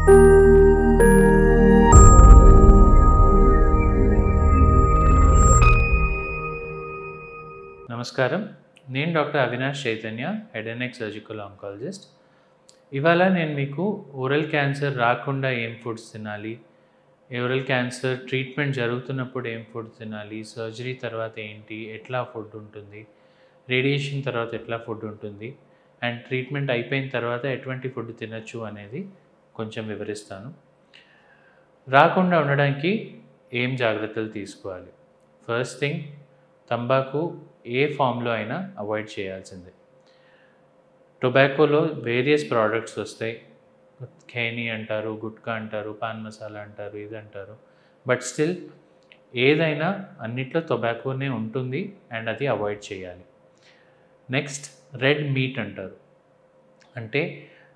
నమస్కారం నేను doctor Avinash Chaitanya head and neck surgical oncologist ఇవాళ నేను మీకు ఓరల్ క్యాన్సర్ రాకుండా ఏం ఫుడ్స్ తినాలి ఓరల్ క్యాన్సర్ ట్రీట్మెంట్ జరుగుతున్నప్పుడు ఏం ఫుడ్ తినాలి సర్జరీ తర్వాత ఏంటి ఎట్లా ఫుడ్ ఉంటుంది రేడియేషన్ తర్వాత ఎట్లా ఫుడ్ ఉంటుంది అండ్ ట్రీట్మెంట్ అయిపోయిన తర్వాత ఎటువంటి ఫుడ్ తినచ్చు అనేది కొంచెం వివరిస్తాను రాకుండా ఉండడానికి ఏం జాగ్రత్తలు తీసుకోవాలి ఫస్ట్ థింగ్ తంబాకు ఏ ఫామ్లో అయినా అవాయిడ్ చేయాల్సిందే టొబాకోలో వేరియస్ ప్రోడక్ట్స్ వస్తాయి ఖైనీ అంటారు గుట్కా అంటారు పాన్ మసాలా అంటారు ఇది అంటారు బట్ స్టిల్ ఏదైనా అన్నిట్లో టొబాకోనే ఉంటుంది అండ్ అది అవాయిడ్ చేయాలి నెక్స్ట్ రెడ్ మీట్ అంటారు అంటే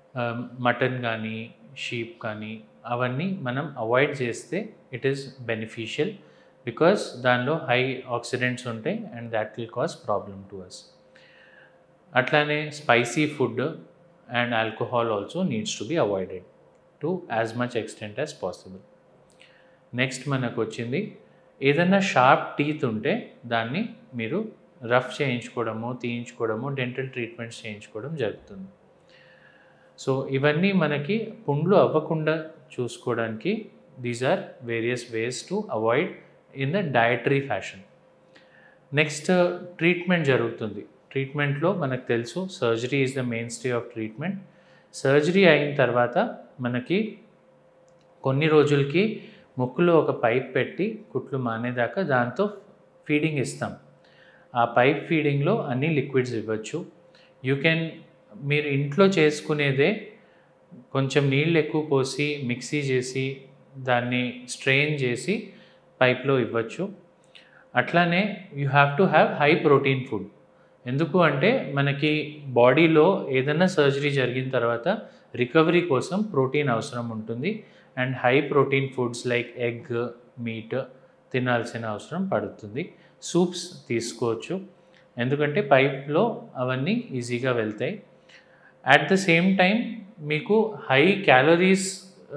మటన్ కానీ షీప్ కానీ అవన్నీ మనం అవాయిడ్ చేస్తే ఇట్ ఈస్ బెనిఫిషియల్ బికాస్ దానిలో హై ఆక్సిడెంట్స్ ఉంటాయి and that will cause problem to us అట్లానే spicy food and alcohol also needs to be avoided to as much extent as possible next మనకు వచ్చింది ఏదైనా షార్ప్ టీత్ ఉంటే దాన్ని మీరు rough చేయించుకోవడము తీయించుకోవడము డెంటల్ ట్రీట్మెంట్స్ చేయించుకోవడం జరుగుతుంది సో ఇవన్నీ మనకి పుండ్లు అవ్వకుండా చూసుకోవడానికి these are various ways to avoid in the dietary fashion next treatment జరుగుతుంది ట్రీట్మెంట్లో మనకు తెలుసు surgery is the mainstay of treatment surgery అయిన తర్వాత మనకి కొన్ని రోజులకి ముక్కులో ఒక పైప్ పెట్టి కుట్లు మానేదాకా దాంతో ఫీడింగ్ ఇస్తాం ఆ పైప్ ఫీడింగ్లో అన్ని లిక్విడ్స్ ఇవ్వచ్చు యూ కెన్ మీరు ఇంట్లో చేసుకునేదే కొంచెం నీళ్ళు ఎక్కువ పోసి మిక్సీ చేసి దాన్ని స్ట్రెయిన్ చేసి పైప్లో ఇవ్వచ్చు అట్లానే you have to have high protein food ఎందుకు అంటే మనకి బాడీలో ఏదైనా సర్జరీ జరిగిన తర్వాత రికవరీ కోసం ప్రోటీన్ అవసరం ఉంటుంది and high protein foods like egg meat తినాల్సిన అవసరం పడుతుంది సూప్స్ తీసుకోవచ్చు ఎందుకంటే పైప్లో అవన్నీ ఈజీగా వెళ్తాయి అట్ ద సేమ్ టైం మీకు హై క్యాలరీస్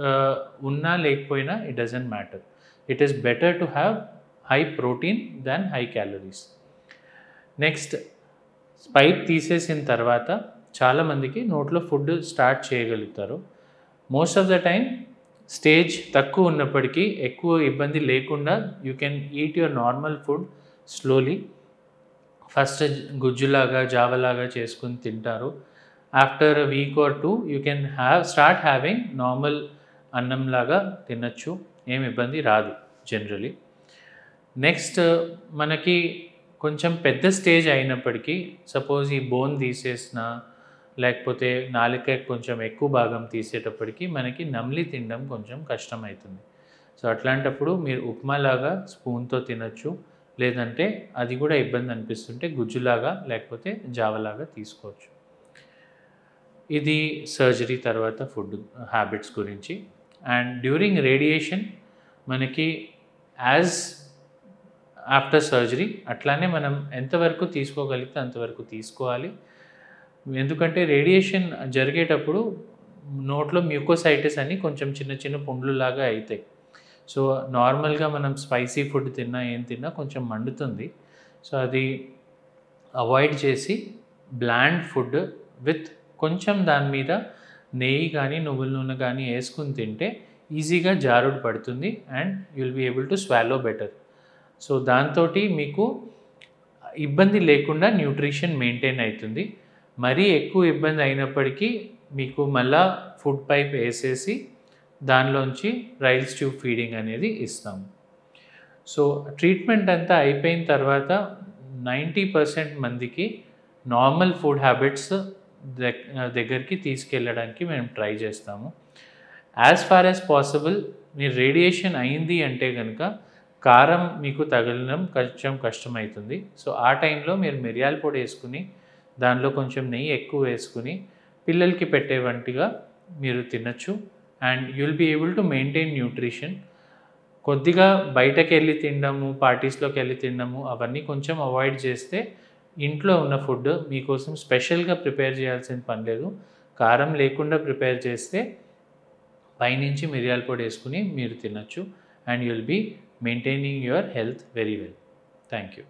ఉన్నా లేకపోయినా it doesn't matter it is better to have high protein than high calories next pipe తీసేసిన తర్వాత చాలామందికి నోట్లో ఫుడ్ స్టార్ట్ చేయగలుగుతారు most of the time stage తక్కువ ఉన్నప్పటికీ ఎక్కువ ఇబ్బంది లేకుండా you can eat your normal food slowly first గుజ్జులాగా జావలాగా చేసుకుని తింటారు after week or two you can have start having normal అన్నంలాగా తినచ్చు ఏం ఇబ్బంది రాదు జనరలీ నెక్స్ట్ మనకి కొంచెం పెద్ద స్టేజ్ అయినప్పటికీ సపోజ్ ఈ బోన్ తీసేసిన లేకపోతే నాలుక కొంచెం ఎక్కువ భాగం తీసేటప్పటికి మనకి నమ్లి తినడం కొంచెం కష్టమవుతుంది సో అట్లాంటప్పుడు మీరు ఉప్మాలాగా స్పూన్తో తినచ్చు లేదంటే అది కూడా ఇబ్బంది అనిపిస్తుంటే గుజ్జులాగా లేకపోతే జావలాగా తీసుకోవచ్చు ఇది సర్జరీ తర్వాత ఫుడ్ హ్యాబిట్స్ గురించి అండ్ డ్యూరింగ్ రేడియేషన్ మనకి యాజ్ ఆఫ్టర్ సర్జరీ అట్లానే మనం ఎంతవరకు తీసుకోగలిగితే అంతవరకు తీసుకోవాలి ఎందుకంటే రేడియేషన్ జరిగేటప్పుడు నోట్లో మ్యూకోసైటిస్ అని కొంచెం చిన్న చిన్న పుండ్లులాగా అవుతాయి సో నార్మల్గా మనం స్పైసీ ఫుడ్ తిన్నా ఏం తిన్నా కొంచెం మండుతుంది సో అది అవాయిడ్ చేసి బ్లాండ్ ఫుడ్ విత్ కొంచెం దాని మీద నెయ్యి కానీ నువ్వుల నూనె కానీ వేసుకుని తింటే ఈజీగా జారుడు పడుతుంది and you'll be able to swallow better so దాంతో మీకు ఇబ్బంది లేకుండా న్యూట్రిషన్ మెయింటైన్ అవుతుంది మరీ ఎక్కువ ఇబ్బంది అయినప్పటికీ మీకు మళ్ళా ఫుడ్ పైప్ వేసేసి దానిలోంచి రైల్స్ ట్యూబ్ ఫీడింగ్ అనేది ఇస్తాము సో ట్రీట్మెంట్ అంతా అయిపోయిన తర్వాత నైంటీ పర్సెంట్ మందికి నార్మల్ ఫుడ్ హ్యాబిట్స్ దగ్గరికి తీసుకెళ్ళడానికి మేము ట్రై చేస్తాము యాజ్ ఫార్ యాజ్ పాసిబుల్ మీరు రేడియేషన్ అయింది అంటే కనుక కారం మీకు తగలడం కొంచెం కష్టమవుతుంది సో ఆ టైంలో మీరు మిరియాల పొడి వేసుకుని దానిలో కొంచెం నెయ్యి ఎక్కువ వేసుకుని పిల్లలకి పెట్టే వంటిగా మీరు తినచ్చు and you'll be able to maintain nutrition కొద్దిగా బయటకు వెళ్ళి తినడము పార్టీస్లోకి వెళ్ళి తినడము అవన్నీ కొంచెం అవాయిడ్ చేస్తే ఇంట్లో ఉన్న ఫుడ్ మీకోసం స్పెషల్గా ప్రిపేర్ చేయాల్సిన పని లేదు కారం లేకుండా ప్రిపేర్ చేస్తే పైనుంచి మిరియాల పొడి వేసుకుని మీరు తినచ్చు and you'll be maintaining your health very well thank you